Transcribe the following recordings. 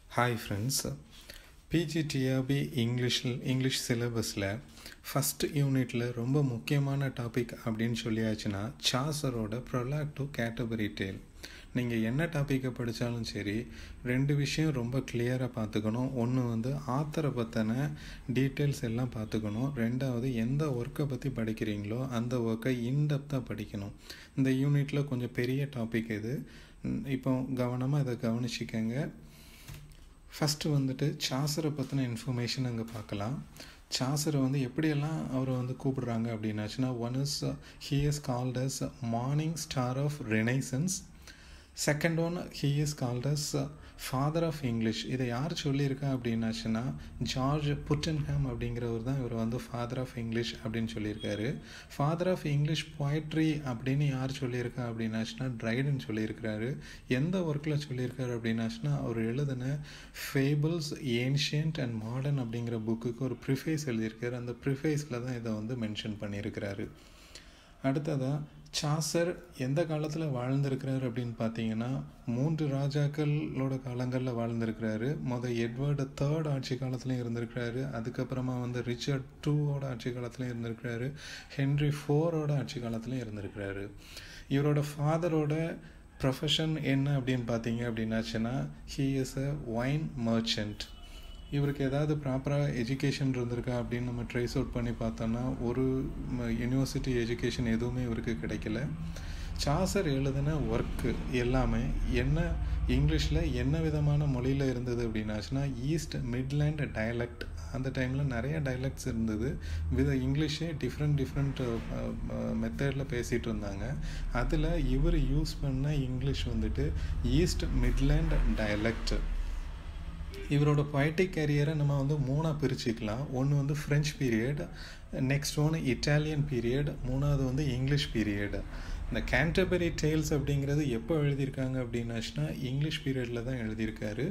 hi friends PGTRB இங்கிலீஷில் English சிலபஸில் first யூனிட்டில் ரொம்ப முக்கியமான டாபிக் அப்படின்னு சொல்லியாச்சுன்னா சாசரோட ப்ரொலாக்டிவ் கேட்டகரி டேல் நீங்கள் என்ன டாப்பிக்கை படித்தாலும் சரி ரெண்டு விஷயம் ரொம்ப கிளியராக பார்த்துக்கணும் ஒன்று வந்து ஆத்தரை பற்றின டீட்டெயில்ஸ் எல்லாம் பார்த்துக்கணும் ரெண்டாவது எந்த ஒர்க்கை பற்றி படிக்கிறீங்களோ அந்த ஒர்க்கை இன்டெப்த்தாக படிக்கணும் இந்த யூனிட்டில் கொஞ்சம் பெரிய டாபிக் இது இப்போ கவனமாக இதை கவனிச்சிக்கங்க ஃபஸ்ட்டு வந்துட்டு சாசரை பற்றின இன்ஃபர்மேஷன் அங்கே பார்க்கலாம் சாசரை வந்து எப்படியெல்லாம் அவரை வந்து கூப்பிடுறாங்க அப்படின்னாச்சுன்னா one is he is called as morning star of renaissance second one he is called as father of English இதை யார் சொல்லியிருக்கா அப்படின்னாச்சுன்னா ஜார்ஜ் புட்டன்ஹாம் அப்படிங்கிறவர் தான் இவர் வந்து ஃபாதர் ஆஃப் இங்கிலீஷ் அப்படின்னு சொல்லியிருக்காரு ஃபாதர் ஆஃப் இங்கிலீஷ் போய்ட்ரி அப்படின்னு யார் சொல்லியிருக்கா அப்படின்னாச்சுன்னா ட்ரைடன் சொல்லியிருக்கிறாரு எந்த ஒர்க்கில் சொல்லியிருக்காரு அப்படின்னாச்சுன்னா அவர் எழுதின ஃபேபிள்ஸ் ஏன்ஷியன்ட் அண்ட் மாடர்ன் அப்படிங்கிற புக்குக்கு ஒரு ப்ரிஃபேஸ் எழுதியிருக்காரு அந்த ப்ரிஃபேஸில் தான் இதை வந்து மென்ஷன் பண்ணியிருக்கிறாரு அடுத்ததாக சாசர் எந்த காலத்தில் வாழ்ந்திருக்கிறார் அப்படின்னு பார்த்தீங்கன்னா மூன்று ராஜாக்களோட காலங்களில் வாழ்ந்திருக்கிறாரு மொதல் எட்வர்டு தேர்ட் ஆட்சி காலத்துலையும் இருந்திருக்கிறாரு அதுக்கப்புறமா வந்து ரிச்சர்ட் டூவோட ஆட்சி காலத்துலையும் இருந்திருக்கிறாரு ஹென்ரி ஃபோரோட ஆட்சி காலத்துலையும் இருந்திருக்கிறாரு இவரோட ஃபாதரோட ப்ரொஃபஷன் என்ன அப்படின்னு பார்த்தீங்க அப்படின்னாச்சுன்னா he is a wine merchant இவருக்கு ஏதாவது ப்ராப்பராக எஜுகேஷன் இருந்திருக்கா அப்படின்னு நம்ம ட்ரேஸ் அவுட் பண்ணி பார்த்தோன்னா ஒரு யூனிவர்சிட்டி எஜுகேஷன் எதுவுமே இவருக்கு கிடைக்கல சாசர் எழுதின ஒர்க்கு எல்லாமே என்ன இங்கிலீஷில் என்ன விதமான மொழியில் இருந்தது அப்படின்னாச்சுன்னா ஈஸ்ட் மிட்லேண்ட் டயலக்ட் அந்த டைமில் நிறைய டைலக்ட்ஸ் இருந்தது வித இங்கிலீஷே டிஃப்ரெண்ட் டிஃப்ரெண்ட் மெத்தடில் பேசிகிட்டு இருந்தாங்க அதில் இவர் யூஸ் பண்ண இங்கிலீஷ் வந்துட்டு ஈஸ்ட் மிட்லேண்ட் டயலக்ட் இவரோட பொய்டிக் கேரியரை நம்ம வந்து மூணாக பிரிச்சுக்கலாம் ஒன்று வந்து ஃப்ரெஞ்ச் பீரியட் நெக்ஸ்ட் ஒன்று இட்டாலியன் பீரியட் மூணாவது வந்து இங்கிலீஷ் பீரியட் இந்த கேன்டபரி டேல்ஸ் அப்படிங்கிறது எப்போ எழுதியிருக்காங்க அப்படின்னாச்சுன்னா இங்கிலீஷ் பீரியடில் தான் எழுதியிருக்காரு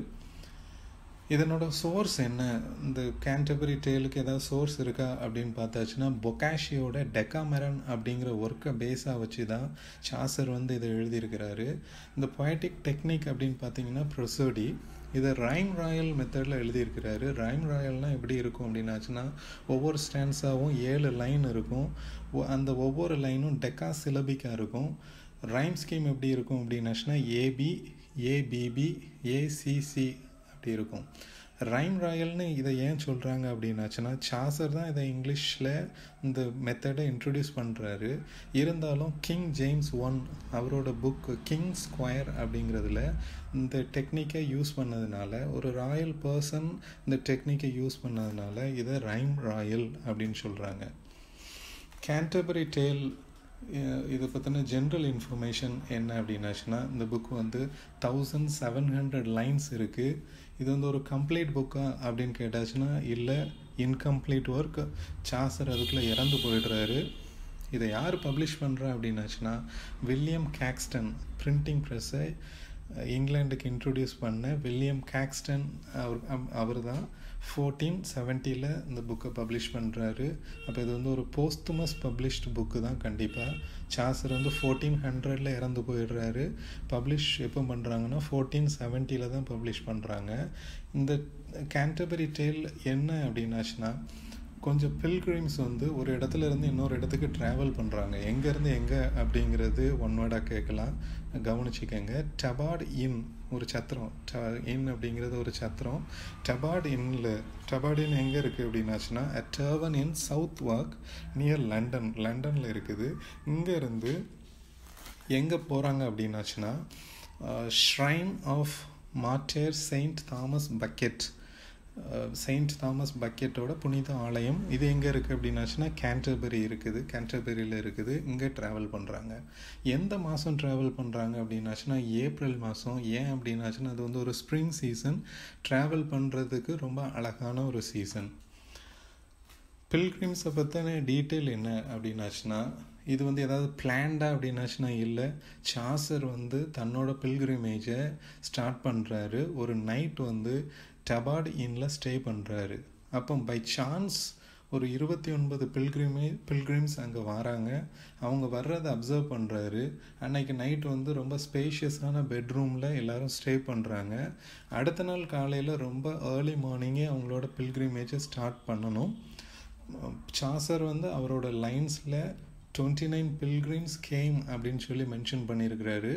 இதனோட சோர்ஸ் என்ன இந்த கேன்டபரி டேலுக்கு ஏதாவது சோர்ஸ் இருக்கா அப்படின்னு பார்த்தாச்சுன்னா பொக்காஷியோட டெக்காமெரன் அப்படிங்கிற ஒர்க்கை பேஸாக வச்சு தான் சாசர் வந்து இதை எழுதியிருக்கிறாரு இந்த பொயட்டிக் டெக்னிக் அப்படின்னு பார்த்தீங்கன்னா ப்ரொசோடி இதை ரைம் ராயல் மெத்தடில் எழுதியிருக்கிறாரு ரைம் ராயல்னால் எப்படி இருக்கும் அப்படின்னாச்சுன்னா ஒவ்வொரு ஸ்டான்ஸாகவும் ஏழு லைன் இருக்கும் அந்த ஒவ்வொரு லைனும் டெக்கா சிலபிக்காக இருக்கும் ரைம் ஸ்கீம் எப்படி இருக்கும் அப்படின்னாச்சுன்னா ஏபி ஏபிபி ஏசிசி அப்படி இருக்கும் ரைம் ராயல்னு இதை ஏன் சொல்கிறாங்க அப்படின்னாச்சுன்னா சாசர் தான் இதை இங்கிலீஷில் இந்த மெத்தடை இன்ட்ரடியூஸ் பண்ணுறாரு இருந்தாலும் கிங் ஜேம்ஸ் ஒன் அவரோட புக் கிங் ஸ்கொயர் அப்படிங்கிறதுல இந்த டெக்னிக்கை யூஸ் பண்ணதுனால ஒரு ராயல் பர்சன் இந்த டெக்னிக்கை யூஸ் பண்ணதுனால இதை ரைம் ராயல் அப்படின்னு சொல்கிறாங்க கேன்டபரி டேல் இதை பற்றின ஜென்ரல் இன்ஃபர்மேஷன் என்ன அப்படின்னாச்சுன்னா இந்த புக் வந்து தௌசண்ட் செவன் ஹண்ட்ரட் லைன்ஸ் இருக்குது இது வந்து ஒரு கம்ப்ளீட் புக்கா அப்படின்னு கேட்டாச்சுன்னா இல்லை இன்கம்ப்ளீட் ஒர்க் சாசர் அதுக்குள்ளே இறந்து போயிடுறாரு இதை யார் பப்ளிஷ் பண்ணுறா அப்படின்னாச்சுன்னா வில்லியம் கேக்ஸ்டன் பிரிண்டிங் ப்ரெஸ்ஸை இங்கிலாண்டுக்கு இன்ட்ரடியூஸ் பண்ண வில்லியம் கேக்ஸ்டன் அவர் அவர் தான் ஃபோர்டீன் செவன்ட்டியில் இந்த புக்கை பப்ளிஷ் பண்ணுறாரு அப்போ இது வந்து ஒரு போஸ்துமஸ் பப்ளிஷ்டு புக்கு தான் கண்டிப்பாக சாசர் வந்து ஃபோர்டீன் ஹண்ட்ரடில் இறந்து போயிடுறாரு பப்ளிஷ் எப்போ பண்ணுறாங்கன்னா ஃபோர்டீன் செவன்ட்டியில் தான் பப்ளிஷ் பண்ணுறாங்க இந்த கேன்டபரி டேல் என்ன அப்படின்னாச்சுன்னா கொஞ்சம் பில்கிரிம்ஸ் வந்து ஒரு இடத்துல இருந்து இன்னொரு இடத்துக்கு ட்ராவல் பண்ணுறாங்க எங்கேருந்து எங்கே அப்படிங்கிறது ஒன் வேர்டாக கேட்கலாம் கவனிச்சிக்கங்க டபாட் இன் ஒரு சத்திரம் இன் அப்படிங்கிறது ஒரு சத்திரம் டபாட் இன்னில் டபாட் இன் எங்கே இருக்குது அப்படின்னாச்சுன்னா அட் டர்வன் in Southwark near London லண்டனில் இருக்குது இங்கேருந்து எங்கே போகிறாங்க அப்படின்னாச்சுன்னா shrine of martyr Saint Thomas Becket Saint Thomas பக்கெட்டோட புனித ஆலயம் இது எங்கே இருக்குது அப்படின்னாச்சுன்னா கேன்டர்பரி இருக்குது கேன்டர்பரியில் இருக்குது இங்கே ட்ராவல் பண்ணுறாங்க எந்த மாதம் ட்ராவல் பண்ணுறாங்க அப்படின்னாச்சுன்னா ஏப்ரல் மாதம் ஏன் அப்படின்னாச்சுன்னா அது வந்து ஒரு ஸ்ப்ரிங் சீசன் ட்ராவல் பண்ணுறதுக்கு ரொம்ப அழகான ஒரு சீசன் பில்கிரிம்ஸை பற்றின டீட்டெயில் என்ன அப்படின்னாச்சுன்னா இது வந்து ஏதாவது பிளான்டா அப்படின்னாச்சுன்னா இல்லை சாசர் வந்து தன்னோட பில்கிரிமேஜை ஸ்டார்ட் பண்ணுறாரு ஒரு நைட் வந்து டபாட் இன்ல ஸ்டே பண்ணுறாரு அப்போ பை சான்ஸ் ஒரு இருபத்தி ஒன்பது பில்கிரிமே பில்கிரிம்ஸ் அங்கே வராங்க அவங்க வர்றதை அப்சர்வ் பண்ணுறாரு அன்னைக்கு நைட் வந்து ரொம்ப ஸ்பேஷியஸான பெட்ரூமில் எல்லாரும் ஸ்டே பண்ணுறாங்க அடுத்த நாள் காலையில் ரொம்ப ஏர்லி மார்னிங்கே அவங்களோட பில்கிரிமேஜை ஸ்டார்ட் பண்ணணும் சாசர் வந்து அவரோட லைன்ஸில் டுவெண்ட்டி நைன் பில்கிரிம்ஸ் கேம் அப்படின்னு சொல்லி மென்ஷன் பண்ணியிருக்கிறாரு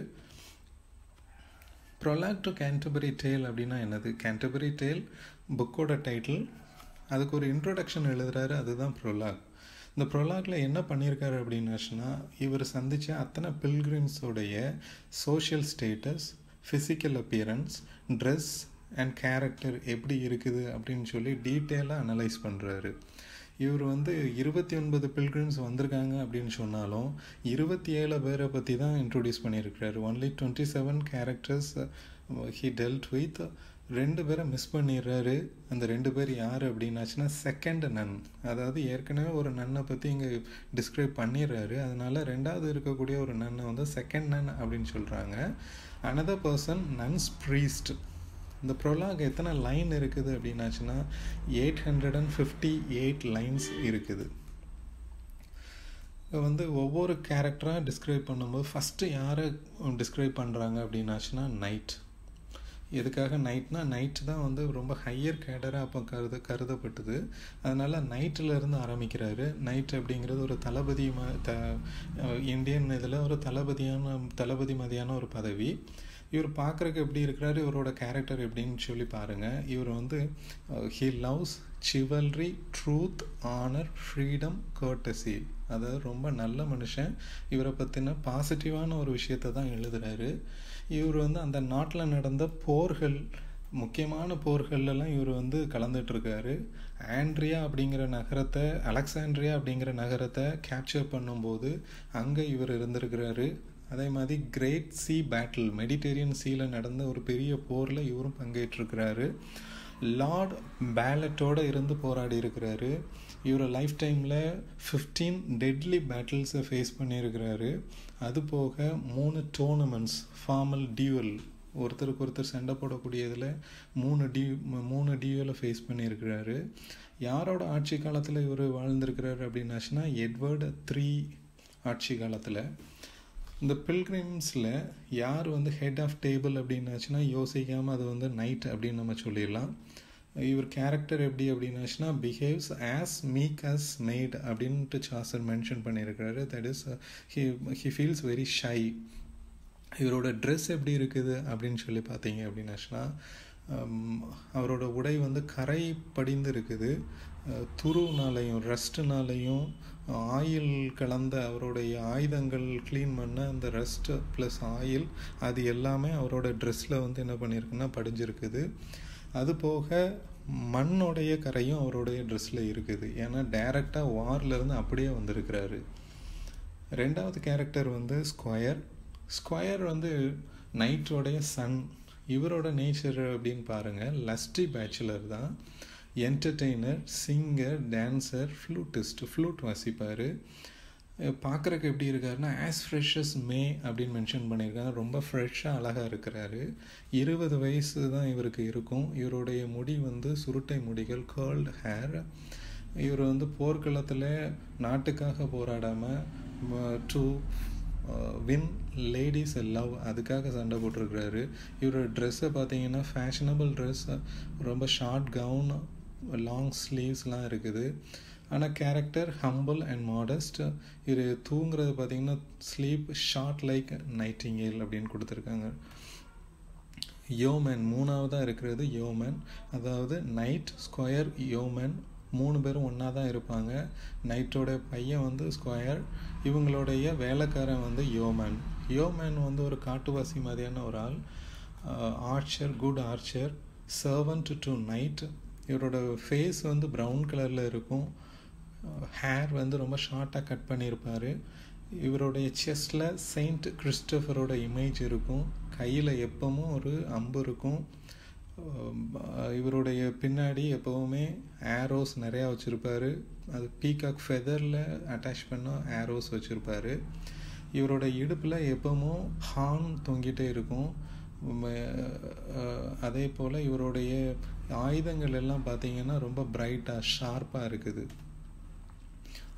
ப்ரொலாக் டு கேன்டபரி டேல் அப்படின்னா என்னது கேன்டபரி டேல் புக்கோட டைட்டில் அதுக்கு ஒரு இன்ட்ரொடக்ஷன் எழுதுறாரு அதுதான் ப்ரொலாக் இந்த ப்ரொலாக்ல என்ன பண்ணியிருக்காரு அப்படின்னாச்சுன்னா இவர் சந்தித்த அத்தனை பில்கிரிம்ஸோடைய social status physical appearance dress and character எப்படி இருக்குது அப்படின்னு சொல்லி டீட்டெயிலாக அனலைஸ் பண்ணுறாரு இவர் வந்து இருபத்தி ஒன்பது பில்கிரிம்ஸ் வந்திருக்காங்க அப்படின்னு சொன்னாலும் இருபத்தி ஏழு பேரை பற்றி தான் இன்ட்ரொடியூஸ் பண்ணியிருக்கிறாரு only twenty seven characters he dealt with ரெண்டு பேரை மிஸ் பண்ணிடுறாரு அந்த ரெண்டு பேர் யார் அப்படின்னாச்சுன்னா செகண்ட் நன் அதாவது ஏற்கனவே ஒரு நன்னை பற்றி இங்கே டிஸ்கிரைப் பண்ணிடுறாரு அதனால ரெண்டாவது இருக்கக்கூடிய ஒரு நன்னை வந்து செகண்ட் நன் அப்படின்னு சொல்கிறாங்க அனதர் பர்சன் நன்ஸ் ப்ரீஸ்ட் இந்த ப்ரொலாக் எத்தனை லைன் இருக்குது அப்படின்னாச்சுன்னா eight hundred and fifty eight lines இருக்குது வந்து ஒவ்வொரு கேரக்டராக டிஸ்கிரைப் பண்ணும்போது ஃபஸ்ட்டு யாரை டிஸ்கிரைப் பண்ணுறாங்க அப்படின்னாச்சுன்னா நைட் எதுக்காக நைட்னா நைட் தான் வந்து ரொம்ப ஹையர் கேடராக அப்போ கருத கருதப்பட்டது அதனால் நைட்டில் ஆரம்பிக்கிறாரு நைட் அப்படிங்கிறது ஒரு தளபதி ம த இந்தியன் இதில் ஒரு தளபதியான தளபதி மதியான ஒரு பதவி இவர் பார்க்குறக்கு எப்படி இருக்கிறாரு இவரோட கேரக்டர் எப்படின்னு சொல்லி பாருங்கள் இவர் வந்து he loves chivalry truth honour freedom courtesy அதாவது ரொம்ப நல்ல மனுஷன் இவரை பற்றின பாசிட்டிவான ஒரு விஷயத்த தான் எழுதுகிறாரு இவர் வந்து அந்த நாட்டில் நடந்த போர்கள் முக்கியமான போர்கள்லாம் இவர் வந்து கலந்துட்டுருக்காரு ஆண்ட்ரியா அப்படிங்கிற நகரத்தை அலெக்சாண்ட்ரியா அப்படிங்கிற நகரத்தை கேப்சர் பண்ணும்போது அங்கே இவர் இருந்திருக்கிறாரு அதே மாதிரி கிரேட் சி பேட்டில் மெடிடேரியன் சீல நடந்த ஒரு பெரிய போரில் இவரும் பங்கேற்றிருக்கிறாரு லார்ட் பேலட்டோடு இருந்து போராடி இருக்கிறாரு இவர் லைஃப் டைமில் ஃபிஃப்டீன் டெட்லி பேட்டில்ஸை ஃபேஸ் பண்ணியிருக்கிறாரு அது போக மூணு டோர்னமெண்ட்ஸ் ஃபார்மல் டியூவல் ஒருத்தருக்கு ஒருத்தர் சண்டை போடக்கூடியதில் மூணு டி மூணு டியூவில் ஃபேஸ் பண்ணியிருக்கிறாரு யாரோட ஆட்சி காலத்தில் இவர் வாழ்ந்திருக்கிறாரு அப்படின்னாச்சுன்னா எட்வர்டு த்ரீ ஆட்சி காலத்தில் இந்த பில்கிரிம்ஸில் யார் வந்து ஹெட் ஆஃப் டேபிள் அப்படின்னாச்சுன்னா யோசிக்காமல் அது வந்து நைட் அப்படின்னு நம்ம சொல்லிடலாம் இவர் கேரக்டர் எப்படி அப்படின்னாச்சுன்னா behaves as meek as maid அப்படின்ட்டு சாசர் மென்ஷன் பண்ணியிருக்கிறாரு that is he he feels very shy இவரோட ட்ரெஸ் எப்படி இருக்குது அப்படின்னு சொல்லி பார்த்தீங்க அப்படின்னாச்சுன்னா அவரோட உடை வந்து கரை படிந்து இருக்குது துருனாலையும் ரஸ்ட்னாலையும் ஆயில் கலந்த அவருடைய ஆயுதங்கள் க்ளீன் பண்ண அந்த ரஸ்ட் ப்ளஸ் ஆயில் அது எல்லாமே அவரோட ட்ரெஸ்ஸில் வந்து என்ன பண்ணியிருக்குன்னா படிஞ்சிருக்குது அது போக மண்ணுடைய கரையும் அவருடைய ட்ரெஸ்ஸில் இருக்குது ஏன்னா டைரெக்டாக வார்லேருந்து அப்படியே வந்திருக்கிறாரு ரெண்டாவது கேரக்டர் வந்து ஸ்கொயர் ஸ்கொயர் வந்து நைட்டோடைய சன் இவரோட நேச்சர் அப்படின்னு பாருங்கள் லஸ்டி பேச்சுலர் தான் entertainer singer dancer flutist flute வாசிப்பார் பார்க்குறக்கு எப்படி இருக்காருன்னா ஆஸ் ஃப்ரெஷஸ் மே அப்படின்னு மென்ஷன் பண்ணியிருக்காங்க ரொம்ப ஃப்ரெஷ்ஷாக அழகாக இருக்கிறாரு இருபது வயசு தான் இவருக்கு இருக்கும் இவருடைய முடி வந்து சுருட்டை முடிகள் கேர்ல்டு ஹேர் இவர் வந்து போர்க்களத்தில் நாட்டுக்காக போராடாமல் டு வின் லேடிஸ் லவ் அதுக்காக சண்டை போட்டிருக்கிறாரு இவரோட ட்ரெஸ்ஸை பார்த்தீங்கன்னா ஃபேஷனபிள் ட்ரெஸ் ரொம்ப ஷார்ட் கவுன் லாங் ஸ்லீவ்ஸ்லாம் இருக்குது ஆனால் கேரக்டர் ஹம்பிள் அண்ட் மாடஸ்ட் இது தூங்குறது பார்த்தீங்கன்னா ஸ்லீப் ஷார்ட் லைக் நைட்டிங்கேல் அப்படின்னு கொடுத்துருக்காங்க யோமேன் மூணாவதாக இருக்கிறது யோமேன் அதாவது நைட் ஸ்கொயர் யோமேன் மூணு பேரும் ஒன்றா தான் இருப்பாங்க நைட்டோட பையன் வந்து ஸ்கொயர் இவங்களுடைய வேலைக்காரன் வந்து யோமேன் யோமேன் வந்து ஒரு காட்டுவாசி மாதிரியான ஒரு ஆள் archer good archer servant to knight இவரோட ஃபேஸ் வந்து ப்ரௌன் கலரில் இருக்கும் ஹேர் வந்து ரொம்ப ஷார்ட்டாக கட் பண்ணியிருப்பார் இவருடைய செஸ்டில் செயின்ட் கிறிஸ்டபரோட இமேஜ் இருக்கும் கையில் எப்பவும் ஒரு அம்பு இருக்கும் இவருடைய பின்னாடி எப்போவுமே ஏரோஸ் நிறையா வச்சுருப்பாரு அது பீகாக் ஃபெதரில் அட்டாச் பண்ண ஏரோஸ் வச்சுருப்பாரு இவரோட இடுப்பில் எப்பவும் ஹார்ன் தொங்கிட்டே இருக்கும் அதே போல் இவருடைய ஆயுதங்கள் எல்லாம் பார்த்தீங்கன்னா ரொம்ப பிரைட்டாக ஷார்ப்பாக இருக்குது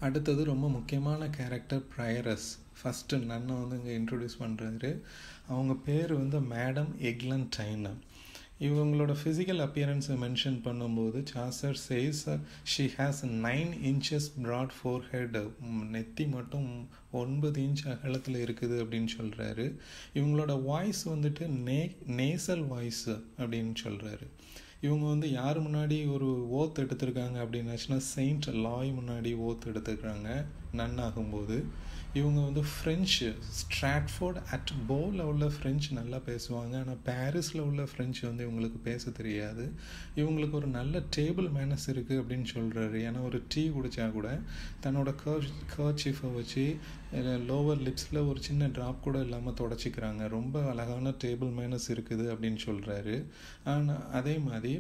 அடுத்தது ரொம்ப முக்கியமான கேரக்டர் ப்ரையரஸ் ஃபஸ்ட்டு நன்னை வந்து இங்கே இன்ட்ரடியூஸ் பண்ணுறாரு அவங்க பேர் வந்து மேடம் எக்லன்டைன் இவங்களோட ஃபிசிக்கல் அப்பியரன்ஸை மென்ஷன் பண்ணும்போது Chaucer says she has nine inches broad forehead நெத்தி மட்டும் ஒன்பது இன்ச் அகலத்தில் இருக்குது அப்படின்னு சொல்கிறாரு இவங்களோட வாய்ஸ் வந்துட்டு நே நேசல் வாய்ஸ் அப்படின்னு சொல்கிறாரு இவங்க வந்து யார் முன்னாடி ஒரு ஓத் எடுத்திருக்காங்க அப்படின்னாச்சுன்னா செயின்ட் லாய் முன்னாடி ஓத் எடுத்துக்கிறாங்க நன் ஆகும்போது இவங்க வந்து ஃப்ரெஞ்சு ஸ்ட்ராட்ஃபோர்ட் அட் போவில் உள்ள ஃப்ரெஞ்சு நல்லா பேசுவாங்க ஆனால் பாரிஸில் உள்ள ஃப்ரெஞ்சு வந்து இவங்களுக்கு பேச தெரியாது இவங்களுக்கு ஒரு நல்ல டேபிள் மேனஸ் இருக்குது அப்படின்னு சொல்கிறாரு ஏன்னா ஒரு டீ குடித்தா கூட தன்னோட கர் கர்ச்சீஃபை வச்சு லோவர் லிப்ஸில் ஒரு சின்ன ட்ராப் கூட இல்லாமல் தொடச்சிக்கிறாங்க ரொம்ப அழகான டேபிள் மேனஸ் இருக்குது அப்படின்னு சொல்கிறாரு ஆனால் அதே மாதிரி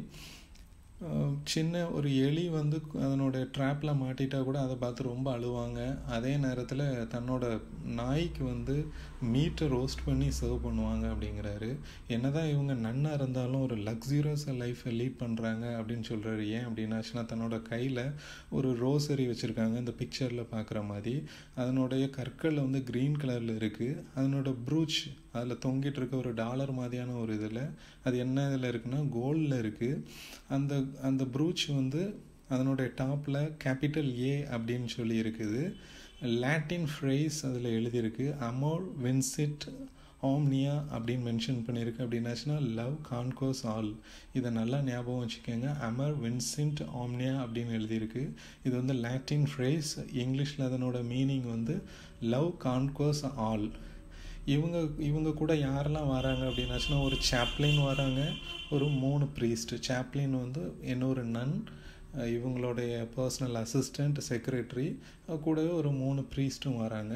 சின்ன ஒரு எலி வந்து அதனோட ட்ராப்பில் மாட்டிட்டா கூட அதை பார்த்து ரொம்ப அழுவாங்க அதே நேரத்தில் தன்னோட நாய்க்கு வந்து மீட்டை ரோஸ்ட் பண்ணி சர்வ் பண்ணுவாங்க அப்படிங்கிறாரு என்னதான் இவங்க நன்னாக இருந்தாலும் ஒரு லக்ஸியரஸ் லைஃப்பை லீட் பண்ணுறாங்க அப்படின்னு சொல்கிறாரு ஏன் அப்படின்னாச்சுன்னா தன்னோட கையில் ஒரு ரோசரி வச்சுருக்காங்க இந்த பிக்சரில் பார்க்குற மாதிரி அதனுடைய கற்கள் வந்து க்ரீன் கலரில் இருக்குது அதனோட ப்ரூச் அதில் தொங்கிட்டு இருக்க ஒரு டாலர் மாதிரியான ஒரு இதில் அது என்ன இதில் இருக்குன்னா கோல்டில் இருக்குது அந்த அந்த ப்ரூச் வந்து அதனுடைய டாப்பில் கேபிட்டல் ஏ அப்படின்னு சொல்லி இருக்குது லாட்டின் ஃப்ரேஸ் அதில் எழுதியிருக்கு அமோர் வின்சிட் ஓம்னியா அப்படின்னு மென்ஷன் பண்ணியிருக்கு அப்படின்னாச்சுன்னா லவ் கான்கோஸ் ஆல் இதை நல்லா ஞாபகம் வச்சுக்கோங்க அமர் வின்சென்ட் ஆம்னியா அப்படின்னு எழுதியிருக்கு இது வந்து லாட்டின் ஃப்ரேஸ் இங்கிலீஷில் அதனோட மீனிங் வந்து லவ் கான்கோஸ் ஆல் இவங்க இவங்க கூட யாரெல்லாம் வராங்க அப்படின்னாச்சுன்னா ஒரு சாப்ளின் வராங்க ஒரு மூணு ப்ரீஸ்ட் சாப்ளின் வந்து இன்னொரு நன் இவங்களுடைய பர்சனல் அசிஸ்டண்ட் செக்ரட்டரி கூடவே ஒரு மூணு ப்ரீஸ்ட்டும் வராங்க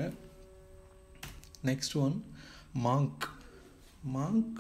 next one monk monk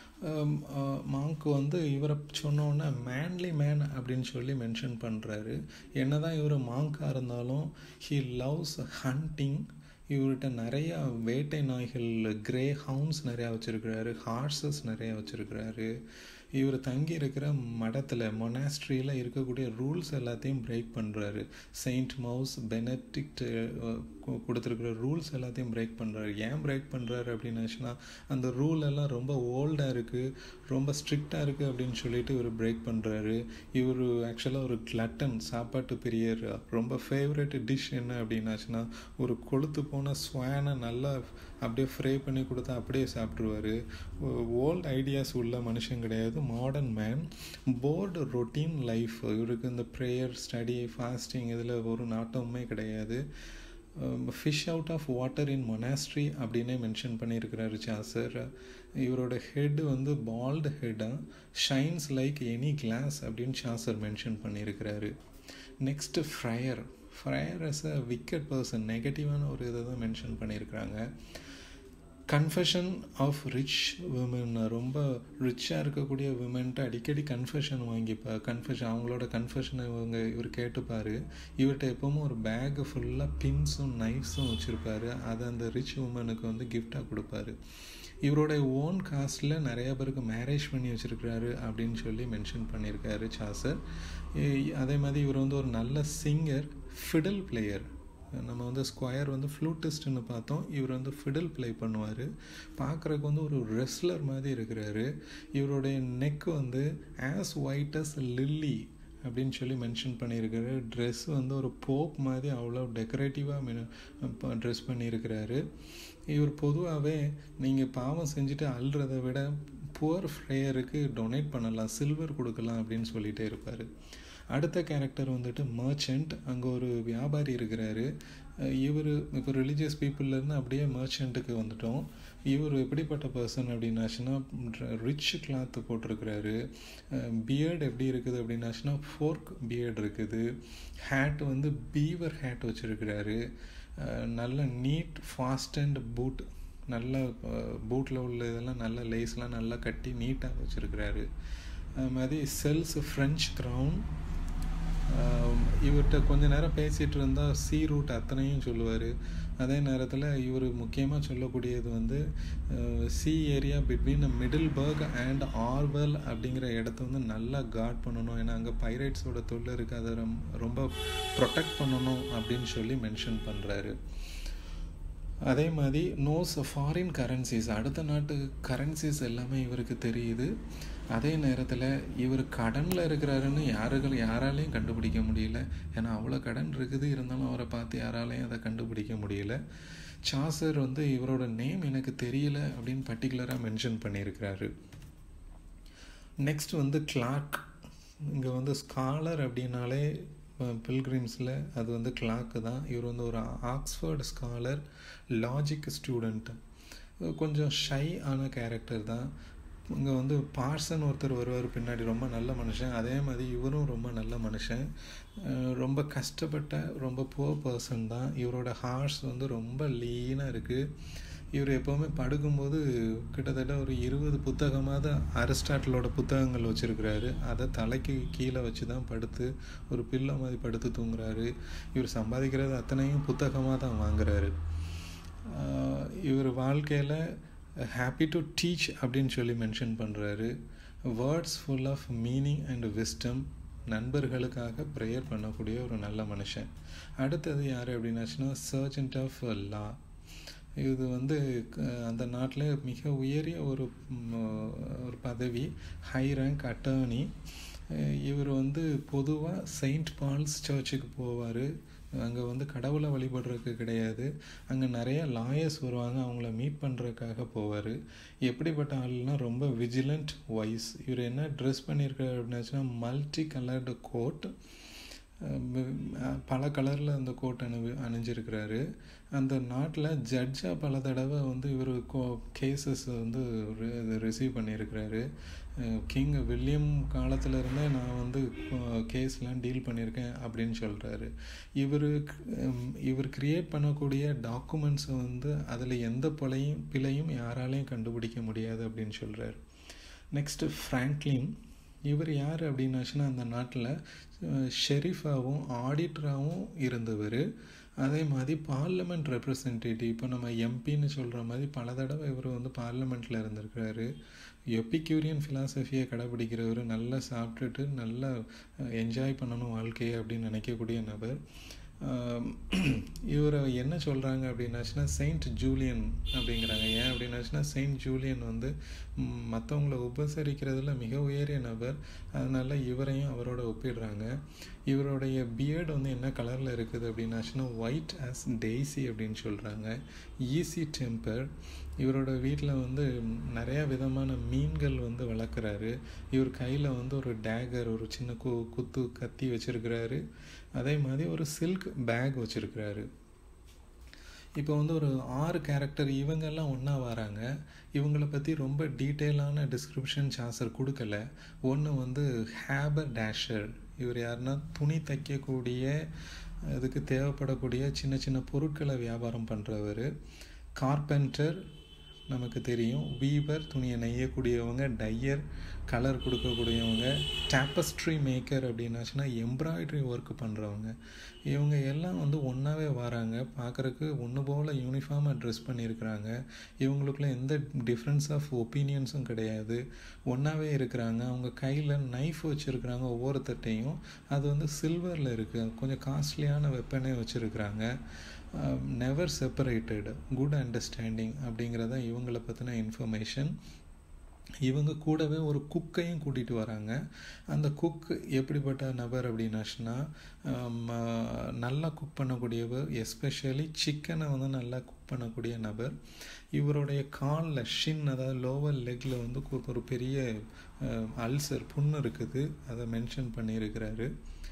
monk வந்து இவரை சொன்னோன்னே மேன்லி மேன் அப்படின்னு சொல்லி மென்ஷன் பண்ணுறாரு என்ன தான் இவர் மாங்காக இருந்தாலும் ஹீ லவ்ஸ் ஹண்டிங் இவர்கிட்ட நிறையா வேட்டை நாய்கள் கிரே ஹவுன்ஸ் நிறையா வச்சுருக்கிறாரு ஹார்சஸ் நிறையா வச்சுருக்கிறாரு இவர் தங்கி இருக்கிற மடத்தில் மொனாஸ்ட்ரியில் இருக்கக்கூடிய ரூல்ஸ் எல்லாத்தையும் பிரேக் பண்ணுறாரு செயின்ட் மவுஸ் பெனடிக்ட் கொடுத்துருக்குற ரூல்ஸ் எல்லாத்தையும் பிரேக் பண்ணுறாரு ஏன் பிரேக் பண்ணுறாரு அப்படின்னாச்சுன்னா அந்த ரூல் எல்லாம் ரொம்ப ஓல்டாக இருக்குது ரொம்ப ஸ்ட்ரிக்டாக இருக்குது அப்படின்னு சொல்லிட்டு இவர் பிரேக் பண்ணுறாரு இவர் ஆக்சுவலாக ஒரு கிளட்டன் சாப்பாட்டு பிரியர் ரொம்ப ஃபேவரட் டிஷ் என்ன அப்படின்னாச்சுன்னா ஒரு கொளுத்து போன ஸ்வானை நல்லா அப்படியே ஃப்ரை பண்ணி கொடுத்தா அப்படியே சாப்பிட்ருவார் ஓல்டு ஐடியாஸ் உள்ள மனுஷன் கிடையாது modern man bored routine life இவருக்கு இந்த ப்ரேயர் ஸ்டடி ஃபாஸ்டிங் இதில் ஒரு நாட்டமுமே கிடையாது fish out of water in monastery அப்படின்னே மென்ஷன் பண்ணியிருக்கிறாரு சாசர் இவரோட ஹெட் வந்து பால்டு ஹெட்டாக ஷைன்ஸ் லைக் எனி கிளாஸ் அப்படின்னு சாசர் மென்ஷன் பண்ணியிருக்கிறாரு next friar friar as a wicked person நெகட்டிவான ஒரு இதை தான் மென்ஷன் பண்ணியிருக்கிறாங்க கன்ஃபெஷன் ஆஃப் ரிச் விமன் ரொம்ப ரிச்சாக இருக்கக்கூடிய விமன்ட்டு அடிக்கடி கன்ஃபெஷன் வாங்கிப்பா கன்ஃபெஷன் அவங்களோட கன்ஃபெஷனை இவங்க இவர் கேட்டுப்பார் இவர்கிட்ட எப்பவும் ஒரு பேக்கு ஃபுல்லாக பின்ஸும் நைஃப்ஸும் வச்சுருப்பாரு அதை அந்த ரிச் உமனுக்கு வந்து கிஃப்டாக கொடுப்பாரு இவருடைய ஓன் காஸ்டில் நிறைய பேருக்கு மேரேஜ் பண்ணி வச்சுருக்கிறாரு அப்படின்னு சொல்லி மென்ஷன் பண்ணியிருக்காரு சாசர் அதே மாதிரி இவர் வந்து ஒரு நல்ல சிங்கர் ஃபிடல் பிளேயர் நம்ம வந்து ஸ்கொயர் வந்து ஃப்ளூட்டிஸ்ட்னு பார்த்தோம் இவர் வந்து ஃபிடல் ப்ளே பண்ணுவார் பார்க்குறக்கு வந்து ஒரு ரெஸ்லர் மாதிரி இருக்கிறாரு இவருடைய நெக் வந்து ஆஸ் ஒயிட் அஸ் லில்லி அப்படின்னு சொல்லி மென்ஷன் பண்ணியிருக்காரு ட்ரெஸ் வந்து ஒரு போப் மாதிரி அவ்வளோ டெக்கரேட்டிவாக ட்ரெஸ் பண்ணியிருக்கிறாரு இவர் பொதுவாகவே நீங்கள் பாவம் செஞ்சுட்டு அல்றதை விட புவர் ஃப்ரேயருக்கு டொனேட் பண்ணலாம் சில்வர் கொடுக்கலாம் அப்படின்னு சொல்லிகிட்டே இருப்பார் அடுத்த கேரக்டர் வந்துட்டு மர்ச்சன்ட் அங்கே ஒரு வியாபாரி இருக்கிறாரு இவர் இப்போ ரிலீஜியஸ் பீப்புளேருந்து அப்படியே மர்ச்சண்ட்டுக்கு வந்துட்டோம் இவர் எப்படிப்பட்ட பர்சன் அப்படின்னாச்சுன்னா ரிச் கிளாத்து போட்டிருக்கிறாரு பியர்டு எப்படி இருக்குது அப்படின்னாச்சுன்னா ஃபோர்க் பியர்டு இருக்குது ஹேட் வந்து பீவர் ஹேட் வச்சுருக்கிறாரு நல்ல நீட் ஃபாஸ்ட் அண்ட் பூட் நல்ல பூட்டில் உள்ள இதெல்லாம் நல்ல லேஸ்லாம் நல்லா கட்டி நீட்டாக வச்சுருக்கிறாரு அது மாதிரி செல்ஸ் ஃப்ரெஞ்ச் க்ரௌன் இவர்கிட்ட கொஞ்ச நேரம் பேசிகிட்டு இருந்தால் சி ரூட் அத்தனையும் சொல்லுவார் அதே நேரத்தில் இவர் முக்கியமாக சொல்லக்கூடியது வந்து sea area between Middleburg and Orwell அப்படிங்கிற இடத்த வந்து நல்லா கார்ட் பண்ணணும் ஏன்னா அங்கே பைரைட்ஸோட தொல்லை இருக்குது அதை ரொம்ப ப்ரொடெக்ட் பண்ணணும் அப்படின்னு சொல்லி மென்ஷன் பண்ணுறாரு அதே மாதிரி நோஸ் ஃபாரின் கரன்சிஸ் அடுத்த நாட்டு கரன்சிஸ் எல்லாமே இவருக்கு தெரியுது அதே நேரத்தில் இவர் கடனில் இருக்கிறாருன்னு யாருகள் யாராலையும் கண்டுபிடிக்க முடியல ஏன்னா அவ்வளோ கடன் இருக்குது இருந்தாலும் அவரை பார்த்து யாராலையும் அதை கண்டுபிடிக்க முடியல சாசர் வந்து இவரோட நேம் எனக்கு தெரியல அப்படின்னு பர்டிகுலராக மென்ஷன் பண்ணியிருக்கிறாரு நெக்ஸ்ட் வந்து கிளார்க் இங்கே வந்து ஸ்காலர் அப்படின்னாலே பில்கிரிம்ஸில் அது வந்து கிளாக்கு தான் இவர் வந்து ஒரு ஆக்ஸ்ஃபர்ட் ஸ்காலர் லாஜிக் ஸ்டூடெண்ட் கொஞ்சம் ஷை ஆன கேரக்டர் தான் இங்கே வந்து பார்சன் ஒருத்தர் வருவார் பின்னாடி ரொம்ப நல்ல மனுஷன் அதே மாதிரி இவரும் ரொம்ப நல்ல மனுஷன் ரொம்ப கஷ்டப்பட்ட ரொம்ப புவர் பர்சன் தான் இவரோட ஹார்ஸ் வந்து ரொம்ப லீனாக இருக்குது இவர் எப்போவுமே படுக்கும்போது கிட்டத்தட்ட ஒரு இருபது புத்தகமாவது அரிஸ்டாட்டிலோட புத்தகங்கள் வச்சுருக்கிறாரு அதை தலைக்கு கீழே வச்சு தான் படுத்து ஒரு பில்லை மாதிரி படுத்து தூங்குறாரு இவர் சம்பாதிக்கிறது அத்தனையும் புத்தகமாக தான் வாங்குறாரு இவர் வாழ்க்கையில் ஹாப்பி டு டீச் அப்படின்னு சொல்லி மென்ஷன் பண்ணுறாரு words full of meaning and wisdom நண்பர்களுக்காக ப்ரேயர் பண்ணக்கூடிய ஒரு நல்ல மனுஷன் அடுத்தது யார் அப்படின்னாச்சுன்னா சர்ஜன்ட் ஆஃப் லா இது வந்து அந்த நாட்டில் மிக உயரிய ஒரு ஒரு பதவி ஹை ரேங்க் அட்டர்னி இவர் வந்து பொதுவாக செயின்ட் பால்ஸ் சர்ச்சுக்கு போவார் அங்கே வந்து கடவுளை வழிபடுறதுக்கு கிடையாது அங்கே நிறைய லாயர்ஸ் வருவாங்க அவங்கள மீட் பண்ணுறதுக்காக போவார் எப்படிப்பட்ட ஆள்னா ரொம்ப விஜிலண்ட் வைஸ் இவர் என்ன ட்ரெஸ் பண்ணியிருக்காரு அப்படின்னாச்சுன்னா மல்டி கலர்டு கோட் பல கலரில் அந்த கோட் அணி அணிஞ்சிருக்கிறாரு அந்த நாட்டில் ஜட்ஜாக பல தடவை வந்து இவர் கோ கேசஸ் வந்து ரிசீவ் பண்ணியிருக்கிறாரு கிங் வில்லியம் காலத்தில் இருந்தே நான் வந்து கேஸ்லாம் டீல் பண்ணியிருக்கேன் அப்படின்னு சொல்கிறாரு இவர் இவர் க்ரியேட் பண்ணக்கூடிய டாக்குமெண்ட்ஸை வந்து அதில் எந்த பிழையும் பிழையும் யாராலையும் கண்டுபிடிக்க முடியாது அப்படின்னு சொல்கிறாரு நெக்ஸ்ட்டு ஃப்ராங்க்லின் இவர் யார் அப்படின்னாச்சுன்னா அந்த நாட்டில் ஷெரீஃபாகவும் ஆடிட்டராகவும் இருந்தவர் அதே மாதிரி பார்லமெண்ட் ரெப்ரசன்டேட்டிவ் இப்போ நம்ம எம்பின்னு சொல்கிற மாதிரி பல தடவை இவர் வந்து பார்லமெண்ட்டில் இருந்திருக்கிறாரு எப்பிக்யூரியன் ஃபிலாசபியை கடைபிடிக்கிறவர் நல்லா சாப்பிட்டுட்டு நல்லா என்ஜாய் பண்ணணும் வாழ்க்கையை அப்படின்னு நினைக்கக்கூடிய நபர் இவரை என்ன சொல்கிறாங்க அப்படின்னாச்சுன்னா செயின்ட் ஜூலியன் அப்படிங்கிறாங்க ஏன் அப்படின்னாச்சுன்னா செயின்ட் ஜூலியன் வந்து மற்றவங்கள உபசரிக்கிறதுல மிக உயரிய நபர் அதனால இவரையும் அவரோட ஒப்பிடுறாங்க இவருடைய பியர்டு வந்து என்ன கலரில் இருக்குது அப்படின்னாச்சுன்னா ஒயிட் ஆஸ் டெய்ஸி அப்படின்னு சொல்கிறாங்க ஈஸி டெம்பர் இவரோட வீட்டில் வந்து நிறையா விதமான மீன்கள் வந்து வளர்க்குறாரு இவர் கையில் வந்து ஒரு டேகர் ஒரு சின்ன கு குத்து கத்தி வச்சுருக்கிறாரு அதே மாதிரி ஒரு சில்க் பேக் வச்சுருக்கிறாரு இப்போ வந்து ஒரு ஆறு கேரக்டர் இவங்கெல்லாம் ஒன்றா வராங்க இவங்களை பற்றி ரொம்ப டீட்டெயிலான டிஸ்கிரிப்ஷன் சாசர் கொடுக்கல ஒன்று வந்து ஹேபர் டேஷர் இவர் யாருன்னா துணி தைக்கக்கூடிய இதுக்கு தேவைப்படக்கூடிய சின்ன சின்ன பொருட்களை வியாபாரம் பண்ணுறவர் கார்பெண்டர் நமக்கு தெரியும் வீவர் துணியை நெய்யக்கூடியவங்க டையர் கலர் கொடுக்கக்கூடியவங்க டேப்பஸ்ட்ரி மேக்கர் அப்படின்னாச்சுன்னா எம்ப்ராய்டரி ஒர்க் பண்ணுறவங்க இவங்க எல்லாம் வந்து ஒன்றாவே வராங்க பார்க்குறக்கு ஒன்று போல் யூனிஃபார்மாக ட்ரெஸ் பண்ணியிருக்கிறாங்க இவங்களுக்குள்ள எந்த டிஃப்ரென்ஸ் ஆஃப் ஒப்பீனியன்ஸும் கிடையாது ஒன்றாவே இருக்கிறாங்க அவங்க கையில் நைஃப் வச்சுருக்குறாங்க ஒவ்வொருத்தட்டையும் அது வந்து சில்வரில் இருக்குது கொஞ்சம் காஸ்ட்லியான வெப்பனே வச்சுருக்குறாங்க நெவர் செப்பரேட்டட் குட் அண்டர்ஸ்டாண்டிங் அப்படிங்கிறத இவங்களை பற்றின இன்ஃபர்மேஷன் இவங்க கூடவே ஒரு குக்கையும் கூட்டிகிட்டு வராங்க அந்த குக் எப்படிப்பட்ட நபர் அப்படின்னாச்சுன்னா நல்லா குக் பண்ணக்கூடியவர் எஸ்பெஷலி சிக்கனை வந்து நல்லா குக் பண்ணக்கூடிய நபர் இவருடைய காலில் ஷின் அதாவது லோவர் லெக்கில் வந்து ஒரு பெரிய அல்சர் புண்ணு இருக்குது அதை மென்ஷன் பண்ணியிருக்கிறாரு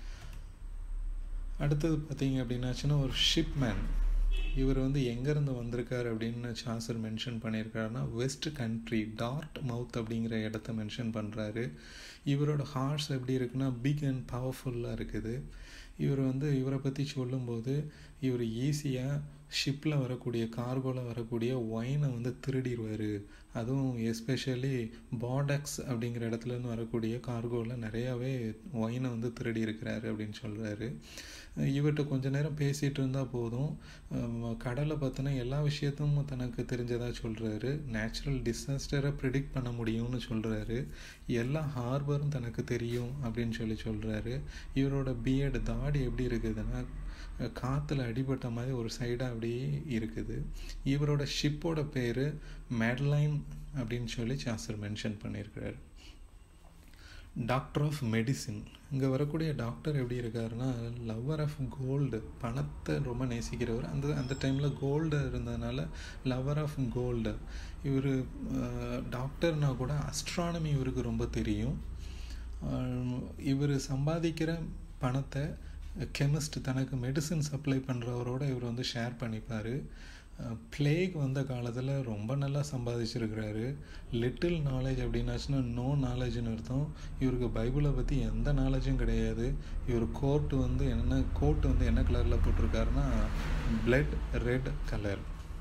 அடுத்தது பார்த்தீங்க அப்படின்னாச்சுன்னா ஒரு ஷிப்மேன் இவர் வந்து எங்கேருந்து வந்திருக்காரு அப்படின்னு சாசர் மென்ஷன் பண்ணியிருக்காருன்னா வெஸ்ட் கண்ட்ரி டார்ட் மவுத் அப்படிங்கிற இடத்த மென்ஷன் பண்ணுறாரு இவரோட ஹார்ட்ஸ் எப்படி இருக்குன்னா பிக் அண்ட் பவர்ஃபுல்லாக இருக்குது இவர் வந்து இவரை பற்றி சொல்லும்போது இவர் ஈஸியாக ஷிப்பில் வரக்கூடிய கார்கோவில் வரக்கூடிய ஒயினை வந்து திருடிடுவார் அதுவும் எஸ்பெஷலி பாடக்ஸ் அப்படிங்கிற இடத்துலேருந்து வரக்கூடிய கார்கோவில் நிறையாவே ஒயினை வந்து திருடி இருக்கிறாரு அப்படின்னு சொல்கிறாரு இவர்கிட்ட கொஞ்ச நேரம் பேசிகிட்டு இருந்தால் போதும் கடலை பற்றின எல்லா விஷயத்தும் தனக்கு தெரிஞ்சதாக சொல்கிறாரு நேச்சுரல் டிசாஸ்டரை ப்ரிடிக்ட் பண்ண முடியும்னு சொல்கிறாரு எல்லா ஹார்பரும் தனக்கு தெரியும் அப்படின்னு சொல்லி சொல்கிறாரு இவரோட பிஎட் தாடி எப்படி இருக்குதுன்னா காற்றுல அடிபட்ட மாதிரி ஒரு சைடாக அப்படியே இருக்குது இவரோட ஷிப்போட பேர் மேட்லைன் அப்படின்னு சொல்லி சாஸ்டர் மென்ஷன் பண்ணியிருக்கிறாரு டாக்டர் ஆஃப் மெடிசின் இங்கே வரக்கூடிய டாக்டர் எப்படி இருக்காருன்னா லவ்வர் ஆஃப் கோல்டு பணத்தை ரொம்ப நேசிக்கிறவர் அந்த அந்த டைமில் கோல்டு இருந்ததுனால லவ்வர் ஆஃப் கோல்டு இவர் டாக்டர்னா கூட அஸ்ட்ரானமி இவருக்கு ரொம்ப தெரியும் இவர் சம்பாதிக்கிற பணத்தை கெமிஸ்ட் தனக்கு மெடிசின் சப்ளை பண்ணுறவரோட இவர் வந்து ஷேர் பண்ணிப்பார் பிளேக் வந்த காலத்தில் ரொம்ப நல்லா சம்பாதிச்சிருக்கிறாரு லிட்டில் நாலேஜ் அப்படின்னாச்சுன்னா நோ நாலேஜ்னு அர்த்தம் இவருக்கு பைபிளை பற்றி எந்த நாலேஜும் கிடையாது இவர் கோர்ட் வந்து என்ன கோட் வந்து என்ன கலரில் போட்டிருக்காருன்னா blood red colour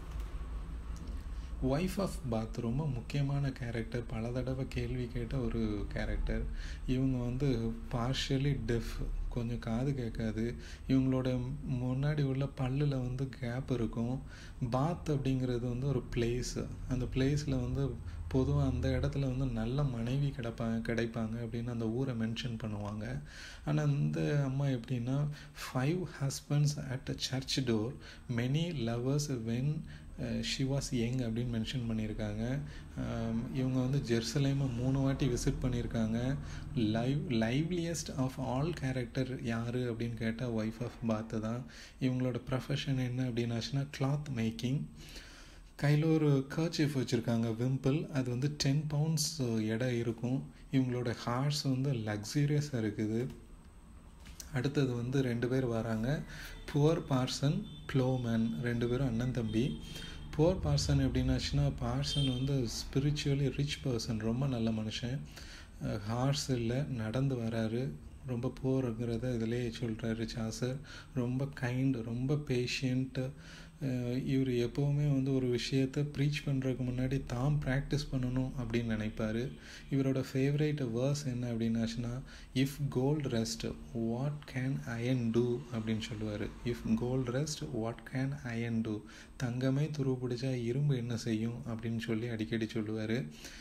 wife of Bath ரொம்ப முக்கியமான கேரக்டர் பல தடவை கேள்வி கேட்ட ஒரு கேரக்டர் இவங்க வந்து பார்ஷியலி டெஃப் கொஞ்சம் காது கேட்காது இவங்களோட முன்னாடி உள்ள பல்லில் வந்து கேப் இருக்கும் பாத் அப்படிங்கிறது வந்து ஒரு பிளேஸ் அந்த பிளேஸில் வந்து பொதுவாக அந்த இடத்துல வந்து நல்ல மனைவி கிடைப்பாங்க கிடைப்பாங்க அப்படின்னு அந்த ஊரை மென்ஷன் பண்ணுவாங்க ஆனால் இந்த அம்மா எப்படின்னா five husbands at a church door many lovers when she was young அப்படின்னு மென்ஷன் பண்ணியிருக்காங்க இவங்க வந்து ஜெருசலேமை மூணு வாட்டி விசிட் பண்ணியிருக்காங்க live liveliest of all character யார் அப்படின்னு கேட்டால் ஒய்ஃப் ஆஃப் பாத்து தான் இவங்களோட ப்ரொஃபஷன் என்ன அப்படின்னாச்சுன்னா கிளாத் மேக்கிங் கையில் ஒரு கர்ச்சிஃப் வச்சுருக்காங்க விம்பிள் அது வந்து டென் பவுண்ட்ஸ் எடை இருக்கும் இவங்களோட ஹார்ஸ் வந்து லக்ஸூரியஸாக இருக்குது அடுத்தது வந்து ரெண்டு பேர் வராங்க புவர் பார்சன் ப்ளோமேன் ரெண்டு பேரும் அண்ணன் தம்பி புவர் பார்சன் எப்படின்னாச்சுன்னா பார்சன் வந்து ஸ்பிரிச்சுவலி ரிச் பர்சன் ரொம்ப நல்ல மனுஷன் ஹார்ஸ் இல்லை நடந்து வராரு ரொம்ப போருங்கிறத இதிலே சொல்கிறாரு சாசர் ரொம்ப கைண்ட் ரொம்ப பேஷியன்ட்டு இவர் எப்போவுமே வந்து ஒரு விஷயத்தை ப்ரீச் பண்ணுறதுக்கு முன்னாடி தாம் ப்ராக்டிஸ் பண்ணணும் அப்படின்னு நினைப்பார் இவரோட ஃபேவரேட் வேர்ஸ் என்ன அப்படின்னாச்சுன்னா if gold rust what can iron do அப்படின்னு சொல்லுவார் if gold rust what can iron do தங்கமே துருவு பிடிச்சா இரும்பு என்ன செய்யும் அப்படின்னு சொல்லி அடிக்கடி சொல்லுவார்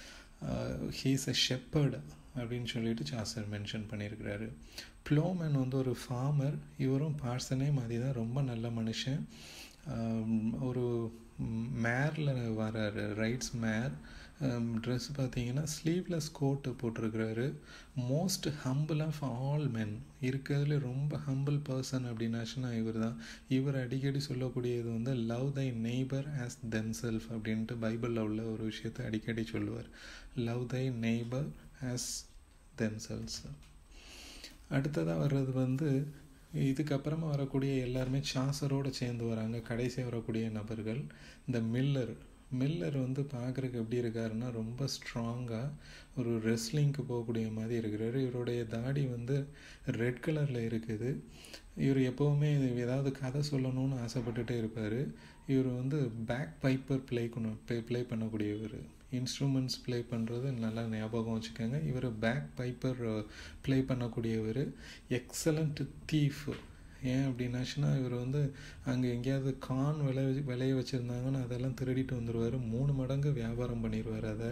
ஹீஸ் அ ஷெப்பர்டு அப்படின்னு சொல்லிட்டு சாசர் மென்ஷன் பண்ணியிருக்கிறாரு ப்ளோமேன் வந்து ஒரு ஃபார்மர் இவரும் பார்சனே மாதிரி தான் ரொம்ப நல்ல மனுஷன் ஒரு மேரில் வராரு ரைட்ஸ் மேர் ட்ரெஸ் பார்த்தீங்கன்னா ஸ்லீவ்லெஸ் கோட்டு போட்டிருக்கிறாரு most humble of all men இருக்கிறதுல ரொம்ப ஹம்பிள் பர்சன் அப்படின்னாச்சுன்னா இவர் தான் இவர் அடிக்கடி சொல்லக்கூடியது வந்து love thy neighbour as them self அப்படின்ட்டு பைபிளில் உள்ள ஒரு விஷயத்தை அடிக்கடி சொல்லுவார் love thy neighbour as them self அடுத்ததாக வர்றது வந்து இதுக்கப்புறமா வரக்கூடிய எல்லாருமே சாசரோடு சேர்ந்து வராங்க கடைசியாக வரக்கூடிய நபர்கள் இந்த மில்லர் மில்லர் வந்து பார்க்குறக்கு எப்படி இருக்காருன்னா ரொம்ப ஸ்ட்ராங்காக ஒரு ரெஸ்லிங்க்கு போகக்கூடிய மாதிரி இருக்கிறாரு இவருடைய தாடி வந்து ரெட் கலரில் இருக்குது இவர் எப்போவுமே ஏதாவது கதை சொல்லணும்னு ஆசைப்பட்டுட்டே இருப்பார் இவர் வந்து bagpiper play play play பண்ணக்கூடியவர் இன்ஸ்ட்ருமெண்ட்ஸ் ப்ளே பண்ணுறது நல்லா ஞாபகம் வச்சுக்கோங்க இவர் பேக் பைப்பர் ப்ளே பண்ணக்கூடியவர் எக்ஸலண்ட் தீஃப் ஏன் அப்படின்னாச்சுன்னா இவர் வந்து அங்கே எங்கேயாவது கான் விளை விளைய வச்சுருந்தாங்கன்னா அதெல்லாம் திருடிட்டு வந்துடுவார் மூணு மடங்கு வியாபாரம் பண்ணிடுவார் அதை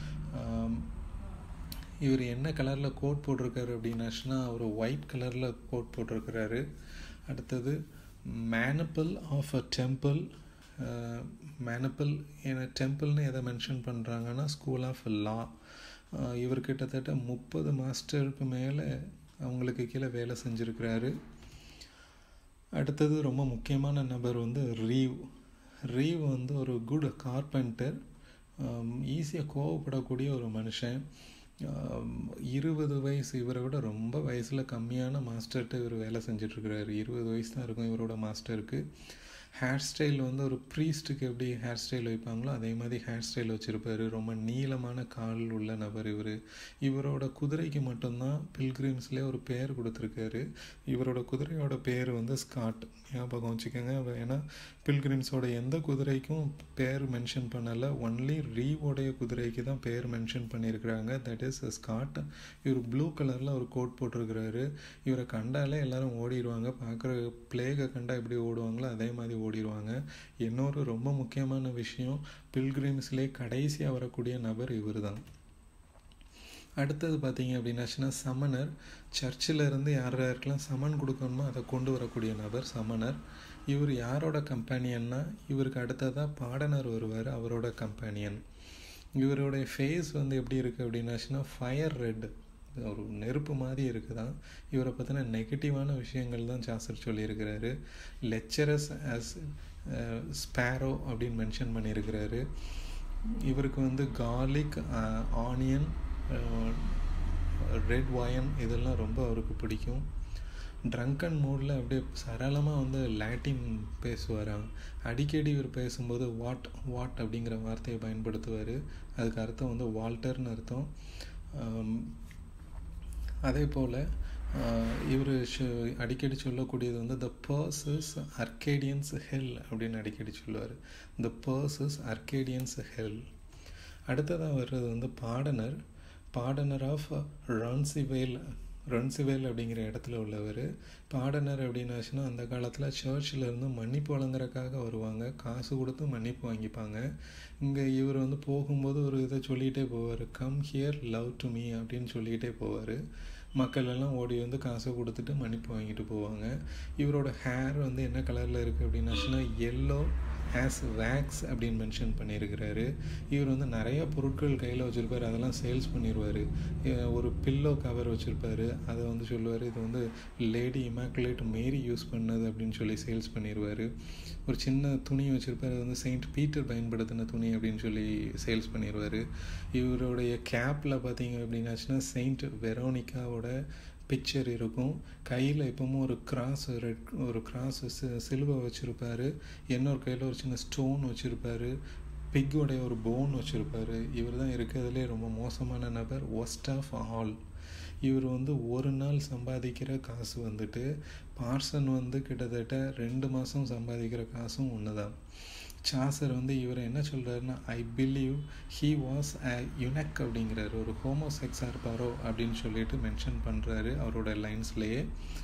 இவர் என்ன கலரில் கோட் போட்டிருக்காரு அப்படின்னாச்சுன்னா அவர் ஒயிட் கலரில் கோட் போட்டிருக்கிறாரு அடுத்தது மேனப்பிள் ஆஃப் அ டெம்பிள் மேனப்பிள் என டெம்பிள்னு எதை மென்ஷன் பண்ணுறாங்கன்னா ஸ்கூல் ஆஃப் லா இவர் கிட்டத்தட்ட முப்பது மாஸ்டருக்கு மேலே அவங்களுக்கு கீழே வேலை செஞ்சுருக்கிறாரு அடுத்தது ரொம்ப முக்கியமான நபர் வந்து ரீவ் ரீவ் வந்து ஒரு குட் கார்பெண்டர் ஈஸியாக கோவப்படக்கூடிய ஒரு மனுஷன் இருபது வயசு இவரை விட ரொம்ப வயசில் கம்மியான மாஸ்டர்கிட்ட இவர் வேலை செஞ்சிட்ருக்கிறாரு இருபது வயசு தான் இருக்கும் இவரோட மாஸ்டருக்கு ஹேர் ஸ்டைல் வந்து ஒரு ப்ரீஸ்ட்டுக்கு எப்படி ஹேர் ஸ்டைல் வைப்பாங்களோ அதே மாதிரி ஹேர் ஸ்டைல் வச்சுருப்பாரு ரொம்ப நீளமான கால் உள்ள நபர் இவர் இவரோட குதிரைக்கு மட்டும்தான் பில்கிரிம்ஸ்லேயே ஒரு பேர் கொடுத்துருக்காரு இவரோட குதிரையோட பேர் வந்து ஸ்காட் ஞாபகம் வச்சுக்கோங்க ஏன்னா பில்கிரிம்ஸோட எந்த குதிரைக்கும் பேர் மென்ஷன் பண்ணலை ஒன்லி ரீவோடைய குதிரைக்கு தான் பேர் மென்ஷன் பண்ணியிருக்கிறாங்க தட் இஸ் ஸ்காட் இவர் ப்ளூ கலரில் ஒரு கோட் போட்டிருக்கிறாரு இவரை கண்டாலே எல்லாரும் ஓடிடுவாங்க பார்க்குற பிளேகை கண்டா எப்படி ஓடுவாங்களோ அதே மாதிரி ஓடிடுவாங்க இன்னொரு ரொம்ப முக்கியமான விஷயம் பில்கிரிம்ஸ்லேயே கடைசியாக வரக்கூடிய நபர் இவர் தான் அடுத்தது பார்த்தீங்க அப்படின்னாச்சுன்னா சமணர் சர்ச்சில் இருந்து யார் யாருக்கெல்லாம் சமன் கொடுக்கணுமோ அதை கொண்டு வரக்கூடிய நபர் சமணர் இவர் யாரோட கம்பெனியன்னா இவருக்கு அடுத்ததாக பாடனர் வருவார் அவரோட கம்பெனியன் இவருடைய ஃபேஸ் வந்து எப்படி இருக்குது அப்படின்னாச்சுன்னா ஃபயர் ரெட் ஒரு நெருப்பு மாதிரி இருக்குதான் இவரை பற்றின நெகட்டிவான விஷயங்கள் தான் சாசர் சொல்லியிருக்கிறாரு லெக்சரஸ் ஆஸ் ஸ்பேரோ அப்படின்னு மென்ஷன் பண்ணியிருக்கிறாரு இவருக்கு வந்து கார்லிக் ஆனியன் ரெட் ஒயன் இதெல்லாம் ரொம்ப அவருக்கு பிடிக்கும் ட்ரங்கன் மூடில் அப்படியே சரளமாக வந்து லாட்டின் பேசுவாராம் அடிக்கடி இவர் பேசும்போது வாட் வாட் அப்படிங்கிற வார்த்தையை பயன்படுத்துவார் அதுக்கு அர்த்தம் வந்து வால்டர்னு அர்த்தம் அதே போல் இவர் அடிக்கடி சொல்லக்கூடியது வந்து த பர்சஸ் அர்கேடியன்ஸ் ஹெல் அப்படின்னு அடிக்கடி சொல்லுவார் த பர்சஸ் அர்கேடியன்ஸ் ஹெல் அடுத்ததாக வர்றது வந்து பாடனர் பாடனர் ஆஃப் ரான்சிவேல் ரன்சிவேல் அப்படிங்கிற இடத்துல உள்ளவர் பாடனர் அப்படின்னாச்சுன்னா அந்த காலத்தில் சர்ச்சில் இருந்து மன்னிப்பு வழங்குறதுக்காக வருவாங்க காசு கொடுத்து மன்னிப்பு வாங்கிப்பாங்க இங்கே இவர் வந்து போகும்போது ஒரு இதை சொல்லிகிட்டே போவார் come here love to me அப்படின்னு சொல்லிகிட்டே போவார் மக்கள் எல்லாம் ஓடி வந்து காசை கொடுத்துட்டு மன்னிப்பு வாங்கிட்டு போவாங்க இவரோட ஹேர் வந்து என்ன கலரில் இருக்குது அப்படின்னாச்சுன்னா எல்லோ ஆஸ் வேக்ஸ் அப்படின்னு மென்ஷன் பண்ணியிருக்கிறாரு இவர் வந்து நிறைய பொருட்கள் கையில் வச்சுருப்பார் அதெல்லாம் சேல்ஸ் பண்ணிடுவார் ஒரு பில்லோ கவர் வச்சுருப்பார் அதை வந்து சொல்லுவார் இது வந்து லேடி இமாக்குலேட் மேரி யூஸ் பண்ணது அப்படின்னு சொல்லி சேல்ஸ் பண்ணிடுவார் ஒரு சின்ன துணி வச்சுருப்பார் அது வந்து செயின்ட் பீட்டர் பயன்படுத்தின துணி அப்படின்னு சொல்லி சேல்ஸ் பண்ணிடுவார் இவருடைய கேப்பில் பார்த்தீங்க அப்படின்னாச்சுன்னா செயின்ட் வெரோனிக்காவோட பிக்சர் இருக்கும் கையில் எப்பவும் ஒரு கிராஸ் ரெட் ஒரு கிராஸ் சிலுவை வச்சுருப்பார் இன்னொரு கையில் ஒரு சின்ன ஸ்டோன் வச்சுருப்பார் பிக்கோடைய ஒரு போன் வச்சுருப்பார் இவர் தான் இருக்கிறதுலே ரொம்ப மோசமான நபர் ஒஸ்ட் ஆஃப் ஆல் இவர் வந்து ஒரு நாள் சம்பாதிக்கிற காசு வந்துட்டு பார்சன் வந்து கிட்டத்தட்ட ரெண்டு மாதம் சம்பாதிக்கிற காசும் ஒன்று தான் சாசர் வந்து இவர் என்ன சொல்கிறாருன்னா I believe he was a eunuch அப்படிங்கிறாரு ஒரு ஹோமோசெக்ஸாக இருப்பாரோ அப்படின்னு சொல்லிட்டு மென்ஷன் பண்ணுறாரு அவரோட லைன்ஸ்லேயே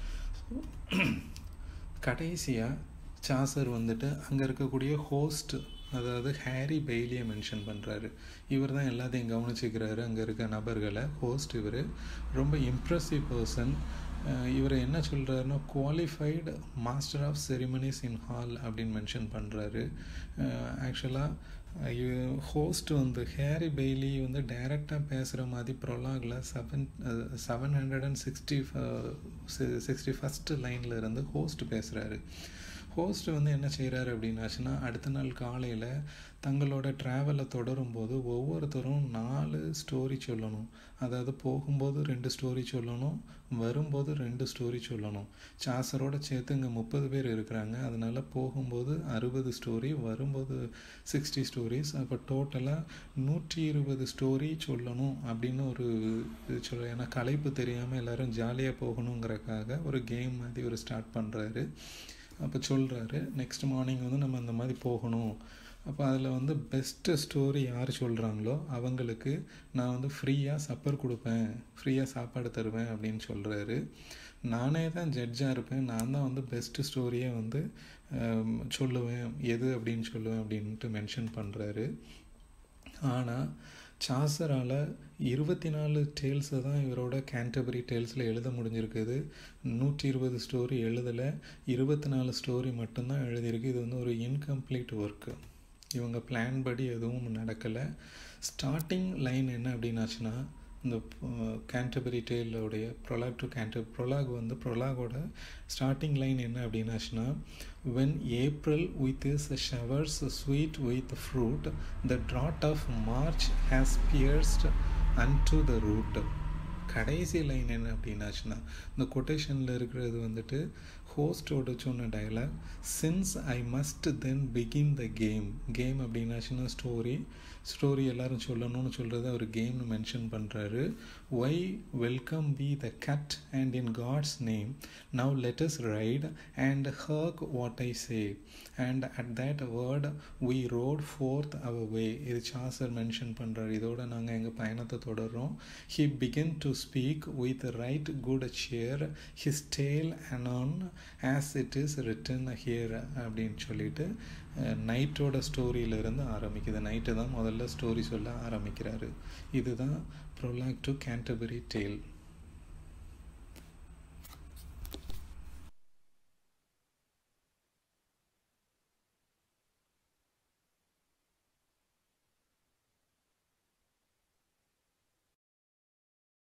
கடைசியாக சாசர் வந்துட்டு அங்கே இருக்கக்கூடிய ஹோஸ்ட் அதாவது ஹேரி பெய்லியை மென்ஷன் பண்ணுறாரு இவர் தான் எல்லாத்தையும் கவனிச்சுக்கிறாரு அங்கே இருக்க நபர்களை ஹோஸ்ட் இவர் ரொம்ப இம்ப்ரெசிவ் பர்சன் இவர் என்ன சொல்கிறாருன்னா qualified master of ceremonies in hall அப்படின்னு மென்ஷன் பண்ணுறாரு ஆக்சுவலாக ஹோஸ்ட் வந்து ஹேரி பெய்லி வந்து டைரெக்டாக பேசுகிற மாதிரி ப்ரொலாகில் seven seven hundred and sixty sixty first லைனில் இருந்து ஹோஸ்ட் பேசுகிறாரு ஹோஸ்ட் வந்து என்ன செய்கிறாரு அப்படின்னாச்சுன்னா அடுத்த நாள் காலையில் தங்களோட ட்ராவலை தொடரும்போது ஒவ்வொருத்தரும் நாலு ஸ்டோரி சொல்லணும் அதாவது போகும்போது ரெண்டு ஸ்டோரி சொல்லணும் வரும்போது ரெண்டு ஸ்டோரி சொல்லணும் சாசரோட சேர்த்து இங்கே முப்பது பேர் இருக்கிறாங்க அதனால் போகும்போது அறுபது ஸ்டோரி வரும்போது சிக்ஸ்டி ஸ்டோரிஸ் அப்போ டோட்டலாக நூற்றி இருபது ஸ்டோரி சொல்லணும் அப்படின்னு ஒரு சொல்ல ஏன்னா களைப்பு தெரியாமல் எல்லோரும் ஜாலியாக போகணுங்கிறக்காக ஒரு கேம் மாதிரி ஒரு ஸ்டார்ட் பண்ணுறாரு அப்போ சொல்கிறாரு நெக்ஸ்ட் மார்னிங் வந்து நம்ம அந்த மாதிரி போகணும் அப்போ அதில் வந்து பெஸ்ட்டு ஸ்டோரி யார் சொல்கிறாங்களோ அவங்களுக்கு நான் வந்து ஃப்ரீயாக சப்பர் கொடுப்பேன் ஃப்ரீயாக சாப்பாடு தருவேன் அப்படின்னு சொல்கிறாரு நானே தான் ஜட்ஜாக இருப்பேன் நான் தான் வந்து பெஸ்ட்டு ஸ்டோரியை வந்து சொல்லுவேன் எது அப்படின்னு சொல்லுவேன் அப்படின்ட்டு மென்ஷன் பண்ணுறாரு ஆனால் சாசரால் இருபத்தி நாலு டேல்ஸை தான் இவரோட கேன்டபரி டேல்ஸில் எழுத முடிஞ்சிருக்குது நூற்றி இருபது ஸ்டோரி எழுதலை இருபத்தி நாலு ஸ்டோரி மட்டும்தான் எழுதியிருக்கு இது வந்து ஒரு இன்கம்ப்ளீட் ஒர்க்கு இவங்க பிளான் படி எதுவும் நடக்கலை ஸ்டார்டிங் லைன் என்ன அப்படின்னாச்சுன்னா இந்த கேன்டபரி டேலோடைய ப்ரொலாக் டு கேன்ட ப்ரொலாக் வந்து ப்ரொலாகோட ஸ்டார்டிங் லைன் என்ன அப்படின்னாச்சுன்னா when April with his showers sweet with fruit the drought of March has pierced unto the root கடைசி லைன் என்ன அப்படின்னாச்சுன்னா இந்த கொட்டேஷனில் இருக்கிறது வந்துட்டு ஹோஸ்டோட சொன்ன dialogue since I must then begin the game game அப்படின்னாச்சுன்னா ஸ்டோரி ஸ்டோரி எல்லாரும் சொல்லணும்னு சொல்கிறது அவர் கேம்னு மென்ஷன் பண்ணுறாரு why welcome be the cut and in God's name now let's ride and hark what I say and at that word we rode forth our way இது Chaucer mention பண்ணுறாரு இதோட நாங்கள் எங்கள் பயணத்தை தொடர்றோம் he begin to speak with right good cheer his tale and on as it is written here அப்படின்னு சொல்லிட்டு நைட்டோட ஸ்டோரியிலிருந்து ஆரம்பிக்குது நைட்டு தான் முதல்ல ஸ்டோரி சொல்ல ஆரம்பிக்கிறாரு இதுதான் ப்ரொலாக் டு கேண்டபரி டேல்